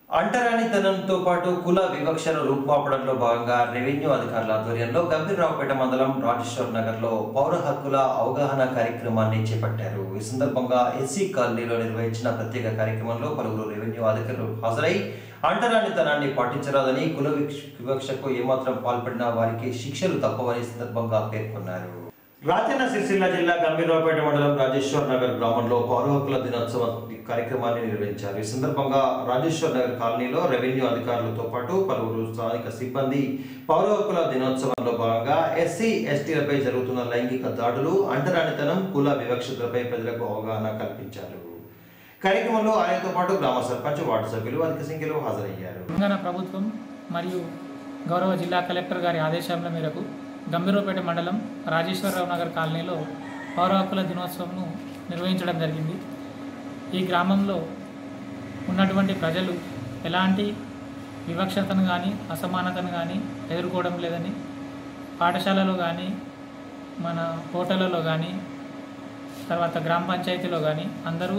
అంటరానితనంతో పాటు కుల వివక్షను రూపుమాపడంలో భాగంగా రెవెన్యూ అధికారుల ఆధ్వర్యంలో గంభీరరావుపేట మండలం రాజేశ్వర్ నగర్ లో పౌర హక్కుల అవగాహన కార్యక్రమాన్ని చేపట్టారు ఈ సందర్భంగా ఎస్సీ కాలనీలో నిర్వహించిన ప్రత్యేక కార్యక్రమంలో పలువురు రెవెన్యూ అధికారులు హాజరై అంటరానితనాన్ని పాటించరాదని కుల విక్ష- వివక్షకు ఏమాత్రం పాల్పడినా వారికి శిక్షలు తప్పవని ఈ సందర్భంగా పేర్కొన్నారు రాజన్న సిరిసిల్ల జిల్లా గంభీరరావుపేట మండలం రాజేశ్వర్ నగర్ గ్రామంలో పౌర హక్కుల దినోత్సవ కార్యక్రమాన్ని నిర్వహించారు ఈ సందర్భంగా రాజేశ్వర్ నగర్ కాలనీలో రెవెన్యూ అధికారులతో పాటు పలువురు స్థానిక సిబ్బంది పౌర హక్కుల దినోత్సవంలో భాగంగా ఎస్సీ ఎస్టీలపై జరుగుతున్న లైంగిక దాడులు అంటరానితనం కుల వివక్షతలపై ప్రజలకు అవగాహన కల్పించారు కార్యక్రమంలో ఆయనతో పాటు గ్రామ సర్పంచ్ వార్డు సభ్యులు అధిక సంఖ్యలో హాజరయ్యారు తెలంగాణ ప్రభుత్వం మరియు గౌరవ జిల్లా కలెక్టర్ గారి ఆదేశాల మేరకు గంభీరపేట మండలం రాజేశ్వరరావు నగర్ కాలనీలో పౌర హక్కుల దినోత్సవంను నిర్వహించడం జరిగింది ఈ గ్రామంలో ఉన్నటువంటి ప్రజలు ఎలాంటి వివక్షతను కానీ అసమానతను కానీ ఎదుర్కోవడం లేదని పాఠశాలలో కానీ మన హోటళ్ళలో కానీ తర్వాత గ్రామ పంచాయతీలో కానీ అందరూ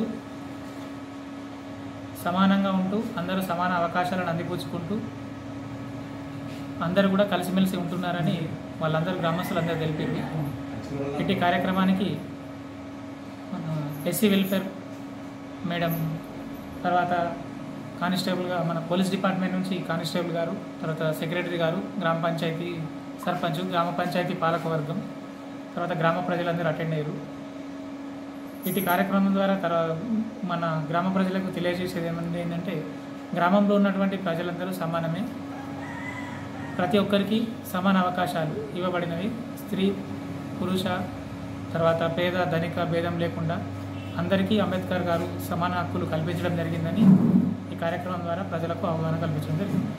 సమానంగా ఉంటూ అందరూ సమాన అవకాశాలను అందిపుచ్చుకుంటూ అందరూ కూడా కలిసిమెలిసి ఉంటున్నారని వాళ్ళందరూ గ్రామస్తులు అందరూ తెలిపారు ఇట్టి కార్యక్రమానికి మన ఎస్సీ వెల్ఫేర్ మేడం తర్వాత కానిస్టేబుల్గా మన పోలీస్ డిపార్ట్మెంట్ నుంచి కానిస్టేబుల్ గారు తర్వాత సెక్రటరీ గారు గ్రామ పంచాయతీ సర్పంచ్ గ్రామ పంచాయతీ పాలకవర్గం తర్వాత గ్రామ ప్రజలందరూ అటెండ్ అయ్యారు ఇటు కార్యక్రమం ద్వారా తర మన గ్రామ ప్రజలకు తెలియజేసేది ఏమంది ఏంటంటే గ్రామంలో ఉన్నటువంటి ప్రజలందరూ సమానమే ప్రతి ఒక్కరికి సమాన అవకాశాలు ఇవ్వబడినవి స్త్రీ పురుష తర్వాత పేద ధనిక భేదం లేకుండా అందరికీ అంబేద్కర్ గారు సమాన హక్కులు కల్పించడం జరిగిందని ఈ కార్యక్రమం ద్వారా ప్రజలకు అవగాహన కల్పించడం జరిగింది